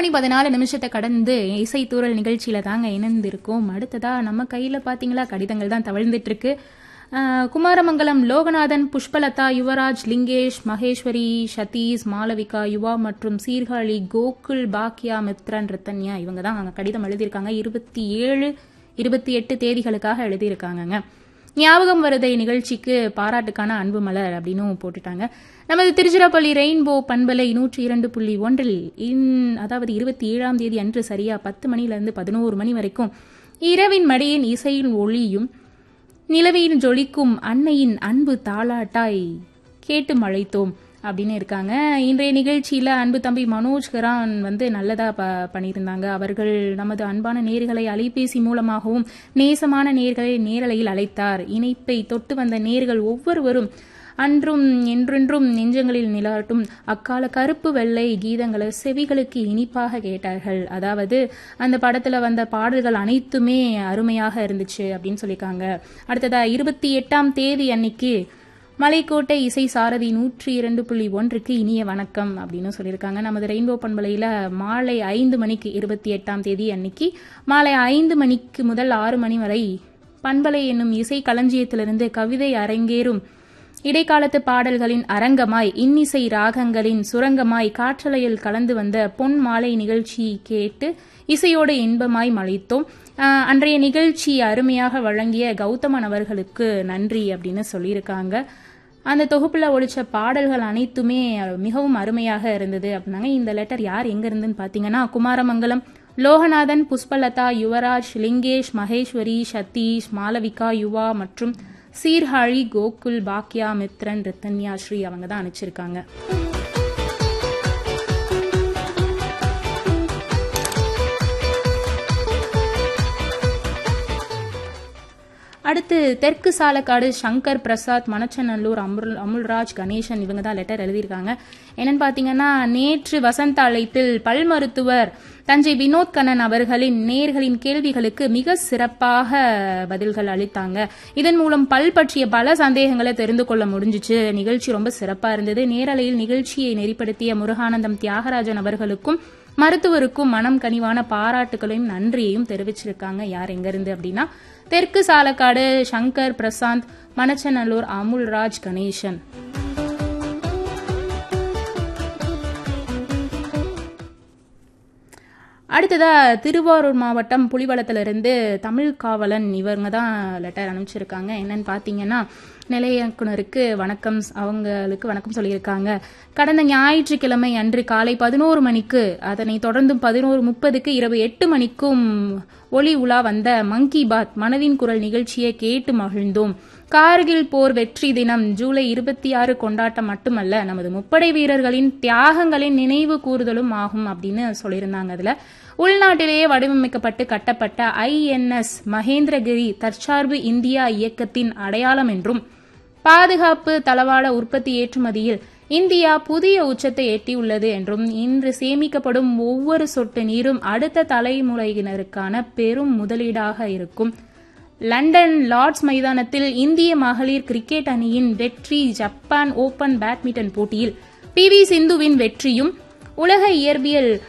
மணி பதினாலு நிமிஷத்தை கடந்து இசைத்தூரல் நிகழ்ச்சியில தாங்க இணைந்திருக்கோம் அடுத்ததா நம்ம கையில பாத்தீங்களா கடிதங்கள் தான் தவழ்ந்துட்டு இருக்கு ஆஹ், குமாரமங்கலம் லோகநாதன் புஷ்பலதா யுவராஜ் லிங்கேஷ் மகேஸ்வரி சதீஷ் மாளவிகா யுவா மற்றும் சீர்காழி கோகுல் பாக்கியா மித்ரன் ரத்தன்யா இவங்க தான் அங்க கடிதம் எழுதியிருக்காங்க இருபத்தி ஏழு இருபத்தி எட்டு தேதிகளுக்காக எழுதியிருக்காங்கங்க ஞாபகம் வருதை நிகழ்ச்சிக்கு பாராட்டுக்கான அன்பு மலர் அப்படின்னு போட்டுட்டாங்க நமது திருச்சிராப்பள்ளி ரெயின்போ பண்பலை நூற்றி இரண்டு புள்ளி ஒன்றில் இன் அதாவது இருபத்தி ஏழாம் தேதி அன்று சரியா பத்து மணிலிருந்து பதினோரு மணி வரைக்கும் இரவின் மடியின் இசையின் ஒளியும் நிலவையின் ஜொலிக்கும் அன்னையின் அன்பு தாளாட்டாய் கேட்டு மழைத்தோம் அப்படின்னு இருக்காங்க இன்றைய நிகழ்ச்சியில அன்பு தம்பி மனோஜ் கரான் வந்து நல்லதா ப பண்ணியிருந்தாங்க அவர்கள் நமது அன்பான நேர்களை அலைபேசி மூலமாகவும் நேசமான நேர்களை நேரலையில் அழைத்தார் இணைப்பை தொட்டு வந்த நேர்கள் ஒவ்வொருவரும் அன்றும் என்றென்றும் நெஞ்சங்களில் நிலாட்டும் அக்கால கருப்பு வெள்ளை கீதங்களை செவிகளுக்கு இனிப்பாக கேட்டார்கள் அதாவது அந்த படத்துல வந்த பாடல்கள் அனைத்துமே அருமையாக இருந்துச்சு அப்படின்னு சொல்லியிருக்காங்க அடுத்ததா இருபத்தி எட்டாம் தேதி அன்னைக்கு மலைக்கோட்டை இசை சாரதி நூற்றி இரண்டு புள்ளி ஒன்றுக்கு இனிய வணக்கம் அப்படின்னு சொல்லியிருக்காங்க நமது ரெயின்போ பண்பலையில் மாலை ஐந்து மணிக்கு இருபத்தி எட்டாம் தேதி அன்னைக்கு மாலை ஐந்து மணிக்கு முதல் ஆறு மணி வரை பண்பலை என்னும் இசை களஞ்சியத்திலிருந்து கவிதை அரங்கேறும் இடைக்காலத்து பாடல்களின் அரங்கமாய் இன்னிசை ராகங்களின் சுரங்கமாய் காற்றலையில் கலந்து வந்த பொன் மாலை நிகழ்ச்சி கேட்டு இசையோடு இன்பமாய் மலைத்தோம் ஆஹ், அன்றைய நிகழ்ச்சி அருமையாக வழங்கிய கௌதமன் அவர்களுக்கு நன்றி அப்படின்னு சொல்லியிருக்காங்க அந்த தொகுப்புல ஒழிச்ச பாடல்கள் அனைத்துமே மிகவும் அருமையாக இருந்தது அப்படின்னாங்க இந்த லெட்டர் யார் எங்க இருந்துன்னு பாத்தீங்கன்னா குமாரமங்கலம் லோகநாதன் புஷ்பலதா யுவராஜ் லிங்கேஷ் மகேஸ்வரி சதீஷ் மாளவிகா யுவா மற்றும் சீர்காழி கோகுல் பாக்யா மித்ரன் ரித்தன்யா ஸ்ரீ அவங்க தான் அனுப்பிச்சிருக்காங்க அடுத்து தெற்கு சாலக்காடு சங்கர் பிரசாத் மணச்சநல்லூர் அமுல் அமுல்ராஜ் கணேசன் இவங்க தான் லெட்டர் எழுதியிருக்காங்க என்னன்னு பாத்தீங்கன்னா நேற்று வசந்த அழைப்பில் பல் மருத்துவர் தஞ்சை வினோத் கண்ணன் அவர்களின் நேர்களின் கேள்விகளுக்கு மிக சிறப்பாக பதில்கள் அளித்தாங்க இதன் மூலம் பல் பற்றிய பல சந்தேகங்களை தெரிந்து கொள்ள முடிஞ்சுச்சு நிகழ்ச்சி ரொம்ப சிறப்பா இருந்தது நேரலையில் நிகழ்ச்சியை நெறிப்படுத்திய முருகானந்தம் தியாகராஜன் அவர்களுக்கும் மருத்துவருக்கும் மனம் கனிவான பாராட்டுகளையும் நன்றியையும் தெரிவிச்சிருக்காங்க யார் எங்க இருந்து அப்படின்னா தெற்கு சாலக்காடு சங்கர் பிரசாந்த் மணச்சநல்லூர் அமுல்ராஜ் கணேசன் அடுத்ததா திருவாரூர் மாவட்டம் புலிவளத்திலிருந்து தமிழ் காவலன் இவங்க தான் லெட்டர் அனுப்பிச்சிருக்காங்க என்னன்னு பார்த்தீங்கன்னா நிலைய இயக்குனருக்கு வணக்கம் அவங்களுக்கு வணக்கம் சொல்லியிருக்காங்க கடந்த ஞாயிற்றுக்கிழமை அன்று காலை பதினோரு மணிக்கு அதனை தொடர்ந்து பதினோரு முப்பதுக்கு இரவு எட்டு மணிக்கும் ஒளி உலா வந்த மங்கி பாத் மனதின் குரல் நிகழ்ச்சியை கேட்டு மகிழ்ந்தோம் கார்கில் போர் வெற்றி தினம் ஜூலை இருபத்தி ஆறு கொண்டாட்டம் மட்டுமல்ல நமது முப்படை வீரர்களின் தியாகங்களின் நினைவு கூறுதலும் ஆகும் அப்படின்னு சொல்லியிருந்தாங்க அதுல உள்நாட்டிலேயே வடிவமைக்கப்பட்டு கட்டப்பட்ட ஐஎன்எஸ் மகேந்திரகிரி தற்சார்பு இந்தியா இயக்கத்தின் அடையாளம் என்றும் பாதுகாப்பு தளவாட உற்பத்தி ஏற்றுமதியில் இந்தியா புதிய உச்சத்தை எட்டியுள்ளது என்றும் இன்று சேமிக்கப்படும் ஒவ்வொரு சொட்டு நீரும் அடுத்த தலைமுறையினருக்கான பெரும் முதலீடாக இருக்கும் லண்டன் லார்ட்ஸ் மைதானத்தில் இந்திய மகளிர் கிரிக்கெட் அணியின் வெற்றி ஜப்பான் ஓபன் பேட்மிண்டன் போட்டியில் பி வி சிந்துவின் வெற்றியும் உலக இயற்பியல்